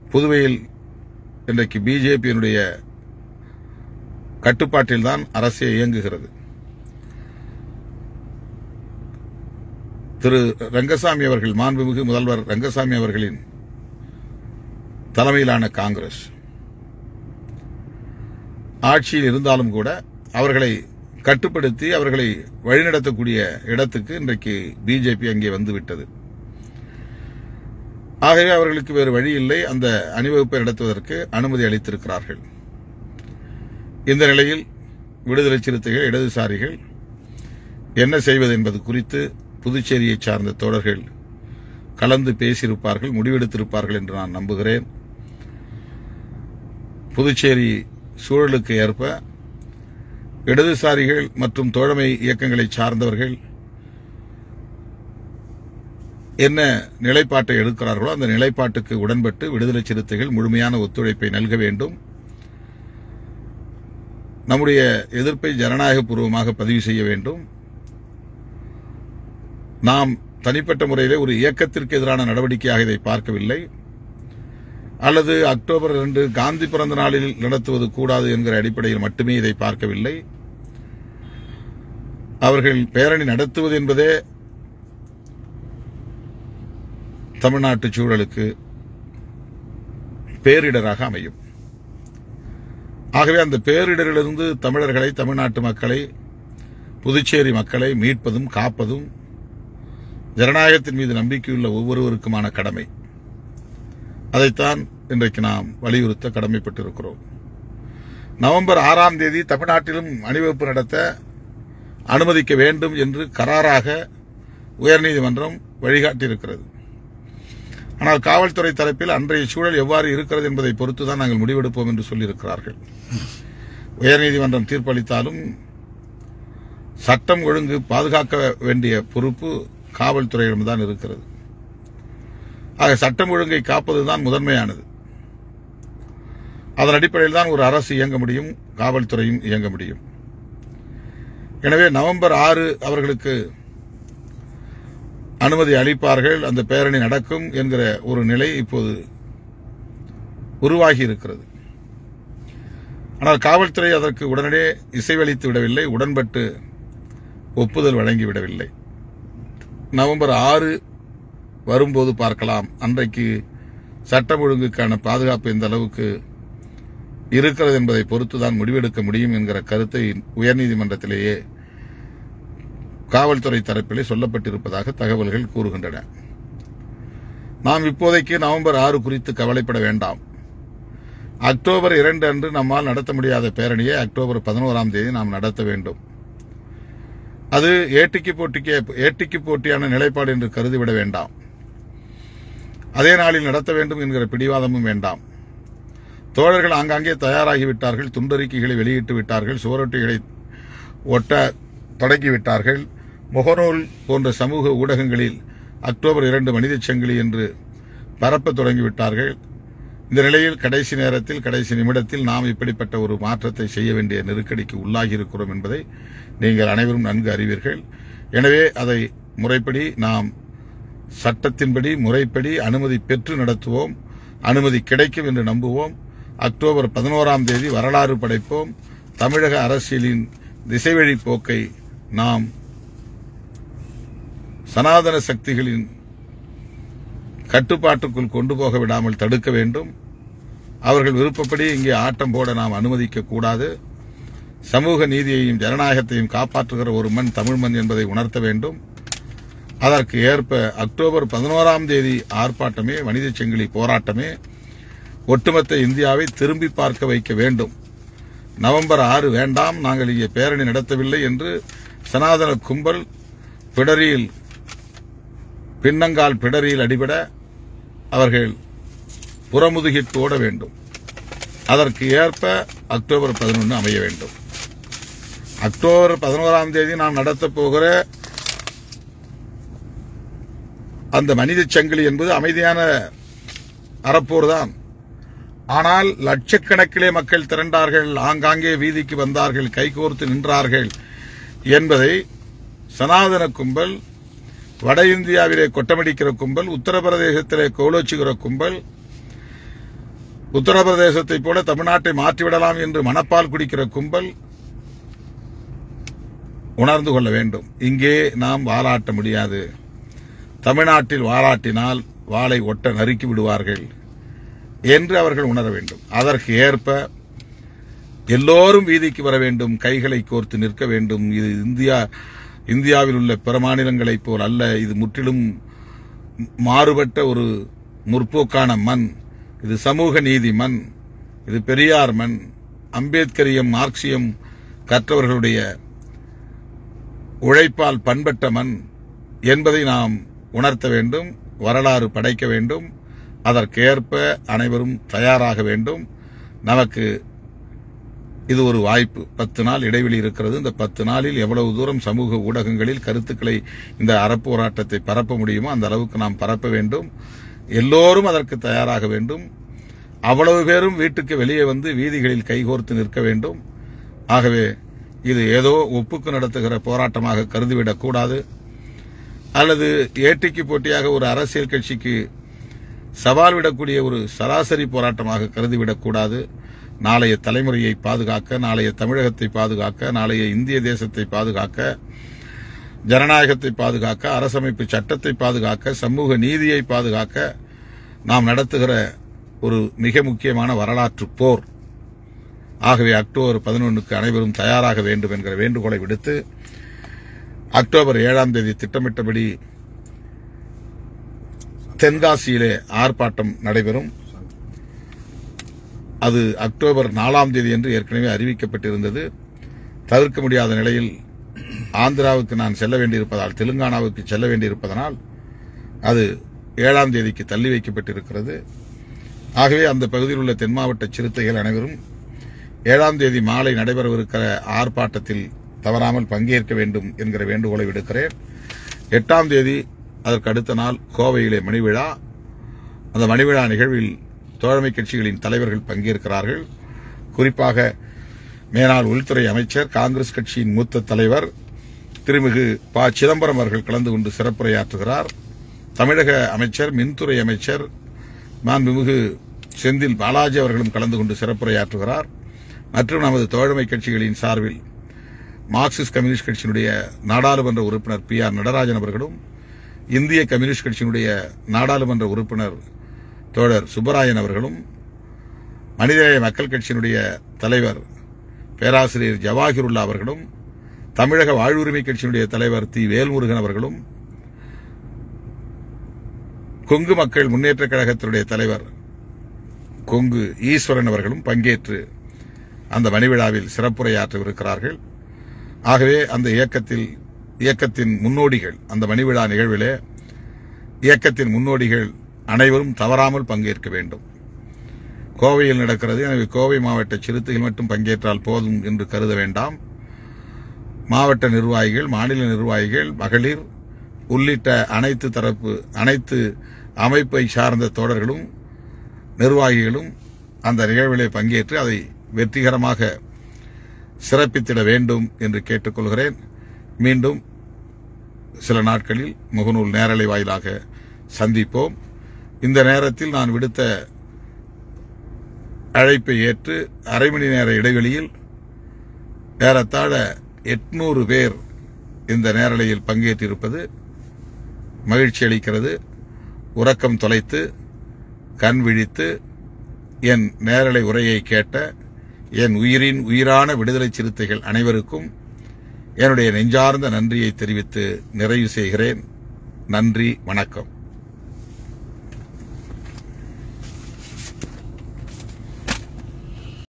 புதுவையில் இன்றைக்கு பிஜேபியினுடைய கட்டுப்பாட்டில்தான் அரசே இயங்குகிறது திரு ரங்கசாமி அவர்கள் மாண்புமிகு முதல்வர் ரங்கசாமி அவர்களின் தலைமையிலான காங்கிரஸ் ஆட்சியில் இருந்தாலும் கூட அவர்களை கட்டுப்படுத்தி அவர்களை வழிநடத்தக்கூடிய இடத்துக்கு இன்றைக்கு பிஜேபி அங்கே வந்துவிட்டது ஆகவே அவர்களுக்கு வேறு வழி இல்லை அந்த அணிவகுப்பை நடத்துவதற்கு அனுமதி அளித்திருக்கிறார்கள் இந்த நிலையில் விடுதலை சிறுத்தைகள் இடதுசாரிகள் என்ன செய்வது என்பது குறித்து புதுச்சேரியை சார்ந்த தோழர்கள் கலந்து பேசியிருப்பார்கள் முடிவெடுத்திருப்பார்கள் என்று நான் நம்புகிறேன் புதுச்சேரி சூழலுக்கு ஏற்ப இடதுசாரிகள் மற்றும் தோழமை இயக்கங்களை சார்ந்தவர்கள் என்ன நிலைப்பாட்டை எடுக்கிறார்களோ அந்த நிலைப்பாட்டுக்கு உடன்பட்டு விடுதலை சிறுத்தைகள் முழுமையான ஒத்துழைப்பை நல்க வேண்டும் நம்முடைய எதிர்ப்பை ஜனநாயகபூர்வமாக பதிவு செய்ய வேண்டும் நாம் தனிப்பட்ட முறையிலே ஒரு இயக்கத்திற்கு எதிரான நடவடிக்கையாக இதை பார்க்கவில்லை அல்லது அக்டோபர் இரண்டு காந்தி பிறந்த நாளில் நடத்துவது கூடாது என்கிற அடிப்படையில் மட்டுமே இதை பார்க்கவில்லை அவர்கள் பேரணி நடத்துவது என்பதே தமிழ்நாட்டு சூழலுக்கு பேரிடராக அமையும் ஆகவே அந்த பேரிடரிலிருந்து தமிழர்களை தமிழ்நாட்டு மக்களை புதுச்சேரி மக்களை மீட்பதும் காப்பதும் ஜனநாயகத்தின் மீது நம்பிக்கையுள்ள ஒவ்வொருவருக்குமான கடமை அதைத்தான் இன்றைக்கு நாம் வலியுறுத்த கடமைப்பட்டிருக்கிறோம் நவம்பர் ஆறாம் தேதி தமிழ்நாட்டிலும் அணிவகுப்பு நடத்த அனுமதிக்க வேண்டும் என்று கராராக உயர்நீதிமன்றம் வழிகாட்டியிருக்கிறது ஆனால் காவல்துறை தரப்பில் அன்றைய சூழல் எவ்வாறு இருக்கிறது என்பதை பொறுத்து தான் நாங்கள் முடிவெடுப்போம் என்று சொல்லியிருக்கிறார்கள் உயர்நீதிமன்றம் தீர்ப்பளித்தாலும் சட்டம் ஒழுங்கு பாதுகாக்க வேண்டிய பொறுப்பு காவல்துறையிடம்தான் இருக்கிறது ஆக சட்டம் ஒழுங்கை காப்பதுதான் முதன்மையானது அதன் அடிப்படையில் தான் ஒரு அரசு இயங்க முடியும் காவல்துறையும் இயங்க முடியும் எனவே நவம்பர் ஆறு அவர்களுக்கு அனுமதி அளிப்பார்கள் அந்த பேரணி நடக்கும் என்கிற ஒரு நிலை இப்போது உருவாகி இருக்கிறது ஆனால் காவல்துறை அதற்கு உடனடியே இசைவளித்து விடவில்லை உடன்பட்டு ஒப்புதல் வழங்கிவிடவில்லை நவம்பர் ஆறு வரும்போது பார்க்கலாம் அன்றைக்கு சட்டம் ஒழுங்குக்கான பாதுகாப்பு எந்த அளவுக்கு இருக்கிறது என்பதை பொறுத்துதான் முடிவெடுக்க முடியும் என்கிற கருத்தை உயர்நீதிமன்றத்திலேயே காவல்துறை தரப்பிலே சொல்லப்பட்டிருப்பதாக தகவல்கள் கூறுகின்றன நாம் இப்போதைக்கு நவம்பர் ஆறு குறித்து கவலைப்பட வேண்டாம் அக்டோபர் இரண்டு அன்று நம்மால் நடத்த முடியாத பேரணியை அக்டோபர் பதினோராம் தேதி நாம் நடத்த வேண்டும் அது ஏட்டிக்கு போட்டிக்கு ஏட்டிக்கு போட்டியான நிலைப்பாடு என்று கருதிவிட வேண்டாம் அதே நாளில் நடத்த வேண்டும் என்கிற பிடிவாதமும் வேண்டாம் தோழர்கள் ஆங்காங்கே தயாராகிவிட்டார்கள் துண்டறிக்கைகளை வெளியிட்டு விட்டார்கள் சுவரொட்டிகளை ஒட்ட தொடங்கிவிட்டார்கள் முகநூல் போன்ற சமூக ஊடகங்களில் அக்டோபர் இரண்டு மனிதச் சங்கிலி என்று பரப்ப தொடங்கிவிட்டார்கள் இந்த நிலையில் கடைசி நேரத்தில் கடைசி நிமிடத்தில் நாம் இப்படிப்பட்ட ஒரு மாற்றத்தை செய்ய வேண்டிய நெருக்கடிக்கு உள்ளாகி இருக்கிறோம் என்பதை நீங்கள் அனைவரும் நன்கு அறிவீர்கள் எனவே அதை முறைப்படி நாம் சட்டத்தின்படி முறைப்படி அனுமதி பெற்று நடத்துவோம் அனுமதி கிடைக்கும் என்று நம்புவோம் அக்டோபர் பதினோராம் தேதி வரலாறு படைப்போம் தமிழக அரசியலின் திசைவழி போக்கை நாம் சனாதன சக்திகளின் கட்டுப்பாட்டுக்குள் கொண்டு போக விடாமல் தடுக்க வேண்டும் அவர்கள் விருப்பப்படி இங்கே ஆட்டம் போட நாம் அனுமதிக்க கூடாது சமூக நீதியையும் ஜனநாயகத்தையும் காப்பாற்றுகிற ஒரு மண் தமிழ் மண் என்பதை உணர்த்த வேண்டும் அதற்கு ஏற்ப அக்டோபர் பதினோராம் தேதி ஆர்ப்பாட்டமே மனித செங்கிலி போராட்டமே ஒட்டுமொத்த இந்தியாவை திரும்பி பார்க்க வைக்க வேண்டும் நவம்பர் ஆறு வேண்டாம் நாங்கள் இங்கே பேரணி நடத்தவில்லை என்று சனாதன கும்பல் பிடரியில் பின்னங்கால் பிடரியில் அடிபட அவர்கள் புறமுதுகிட்டு ஓட வேண்டும் அதற்கு ஏற்ப அக்டோபர் பதினொன்று அமைய வேண்டும் அக்டோபர் பதினோராம் தேதி நாம் நடத்தப் போகிற அந்த மனித சங்கிலி என்பது அமைதியான அறப்போர் தான் ஆனால் லட்சக்கணக்கிலே மக்கள் திரண்டார்கள் ஆங்காங்கே வீதிக்கு வந்தார்கள் கைகோர்த்து நின்றார்கள் என்பதை சனாதன கும்பல் வட இந்தியாவிலே கொட்டமடிக்கிற கும்பல் உத்தரப்பிரதேசத்திலே கோலோச்சுகிற கும்பல் உத்தரப்பிரதேசத்தைப் போல தமிழ்நாட்டை மாற்றிவிடலாம் என்று மணப்பால் குடிக்கிற கும்பல் உணர்ந்து கொள்ள வேண்டும் இங்கே நாம் வாலாட்ட முடியாது தமிழ்நாட்டில் வாலாட்டினால் வாளை ஒட்ட நறுக்கி விடுவார்கள் என்று அவர்கள் உணர வேண்டும் அதற்கு ஏற்ப எல்லோரும் வீதிக்கு வர வேண்டும் கைகளை கோர்த்து நிற்க வேண்டும் இது இந்தியா இந்தியாவில் உள்ள பிற மாநிலங்களைப் போல் அல்ல இது முற்றிலும் மாறுபட்ட ஒரு முற்போக்கான மண் இது சமூக நீதி மண் இது பெரியார் மண் அம்பேத்கரியம் மார்க்சியம் கற்றவர்களுடைய உழைப்பால் பண்பட்ட மண் என்பதை நாம் உணர்த்த வேண்டும் வரலாறு படைக்க வேண்டும் அதற்கேற்ப அனைவரும் தயாராக வேண்டும் நமக்கு இது ஒரு வாய்ப்பு பத்து நாள் இடைவெளி இருக்கிறது இந்த பத்து நாளில் எவ்வளவு தூரம் சமூக ஊடகங்களில் கருத்துக்களை இந்த அறப்போராட்டத்தை பரப்ப முடியுமோ அந்த அளவுக்கு நாம் பரப்ப வேண்டும் எல்லோரும் அதற்கு தயாராக வேண்டும் அவ்வளவு பேரும் வீட்டுக்கு வெளியே வந்து வீதிகளில் கைகோர்த்து நிற்க வேண்டும் ஆகவே இது ஏதோ ஒப்புக்கு நடத்துகிற போராட்டமாக கருதிவிடக் கூடாது அல்லது ஏட்டிக்கு போட்டியாக ஒரு அரசியல் கட்சிக்கு சவால் விடக்கூடிய ஒரு சராசரி போராட்டமாக கருதிவிடக் கூடாது நாளைய தலைமுறையை பாதுகாக்க நாளைய தமிழகத்தை பாதுகாக்க நாளைய இந்திய தேசத்தை பாதுகாக்க ஜனநாயகத்தை பாதுகாக்க அரசமைப்பு சட்டத்தை பாதுகாக்க சமூக நீதியை பாதுகாக்க நாம் நடத்துகிற ஒரு மிக முக்கியமான வரலாற்று போர் ஆகவே அக்டோபர் பதினொன்றுக்கு அனைவரும் தயாராக வேண்டும் என்கிற வேண்டுகோளை விடுத்து அக்டோபர் ஏழாம் தேதி திட்டமிட்டபடி தென்காசியிலே ஆர்ப்பாட்டம் நடைபெறும் அது அக்டோபர் நாலாம் தேதி என்று ஏற்கனவே அறிவிக்கப்பட்டிருந்தது தவிர்க்க முடியாத நிலையில் ஆந்திராவுக்கு நான் செல்ல வேண்டியிருப்பதால் தெலுங்கானாவுக்கு செல்ல வேண்டியிருப்பதனால் அது ஏழாம் தேதிக்கு தள்ளி வைக்கப்பட்டிருக்கிறது ஆகவே அந்த பகுதியில் உள்ள தென் மாவட்ட சிறுத்தைகள் அனைவரும் ஏழாம் தேதி மாலை நடைபெறவிருக்கிற ஆர்ப்பாட்டத்தில் தவறாமல் பங்கேற்க வேண்டும் என்கிற வேண்டுகோளை விடுக்கிறேன் எட்டாம் தேதி அதற்கு அடுத்த நாள் கோவையிலே மணிவிழா அந்த மணிவிழா நிகழ்வில் தோழமை கட்சிகளின் தலைவர்கள் பங்கேற்கிறார்கள் குறிப்பாக மேனாள் உள்துறை அமைச்சர் காங்கிரஸ் கட்சியின் மூத்த தலைவர் திருமிகு ப சிதம்பரம் அவர்கள் கலந்து கொண்டு சிறப்புரையாற்றுகிறார் தமிழக அமைச்சர் மின்துறை அமைச்சர் மாண்புமிகு செந்தில் பாலாஜி அவர்களும் கலந்து கொண்டு சிறப்புரையாற்றுகிறார் மற்றும் நமது தோழமை கட்சிகளின் சார்பில் மார்க்சிஸ்ட் கம்யூனிஸ்ட் கட்சியினுடைய நாடாளுமன்ற உறுப்பினர் பி ஆர் நடராஜன் அவர்களும் இந்திய கம்யூனிஸ்ட் கட்சியினுடைய நாடாளுமன்ற உறுப்பினர் தோழர் சுப்பராயன் அவர்களும் மனிதநேய மக்கள் கட்சியினுடைய தலைவர் பேராசிரியர் ஜவாஹிருல்லா அவர்களும் தமிழக வாழ்வுரிமை கட்சியினுடைய தலைவர் தி வேல்முருகன் அவர்களும் கொங்கு மக்கள் முன்னேற்றக் கழகத்தினுடைய தலைவர் கொங்கு ஈஸ்வரன் அவர்களும் பங்கேற்று அந்த மணிவிழாவில் சிறப்புரையாற்றவிருக்கிறார்கள் ஆகவே அந்த இயக்கத்தில் இயக்கத்தின் முன்னோடிகள் அந்த மணிவிழா நிகழ்விலே இயக்கத்தின் முன்னோடிகள் அனைவரும் தவறாமல் பங்கேற்க வேண்டும் கோவையில் நடக்கிறது எனவே கோவை மாவட்ட சிறுத்தைகள் மட்டும் பங்கேற்றால் போதும் என்று கருத வேண்டாம் மாவட்ட நிர்வாகிகள் மாநில நிர்வாகிகள் மகளிர் உள்ளிட்ட அனைத்து தரப்பு அனைத்து அமைப்பை சார்ந்த தோழர்களும் நிர்வாகிகளும் அந்த நிகழ்விலே பங்கேற்று அதை வெற்றிகரமாக சிறப்பித்திட வேண்டும் என்று கேட்டுக்கொள்கிறேன் மீண்டும் சில நாட்களில் முகநூல் நேரலை வாயிலாக சந்திப்போம் இந்த நேரத்தில் நான் விடுத்த அழைப்பை ஏற்று அரை மணி நேர இடைவெளியில் ஏறத்தாழ எட்நூறு பேர் இந்த நேரலையில் பங்கேற்றிருப்பது மகிழ்ச்சி அளிக்கிறது உறக்கம் தொலைத்து கண் விழித்து என் நேரலை உரையை கேட்ட என் உயிரின் உயிரான விடுதலை சிறுத்தைகள் அனைவருக்கும் என்னுடைய நெஞ்சார்ந்த நன்றியை தெரிவித்து நிறைவு செய்கிறேன் நன்றி வணக்கம்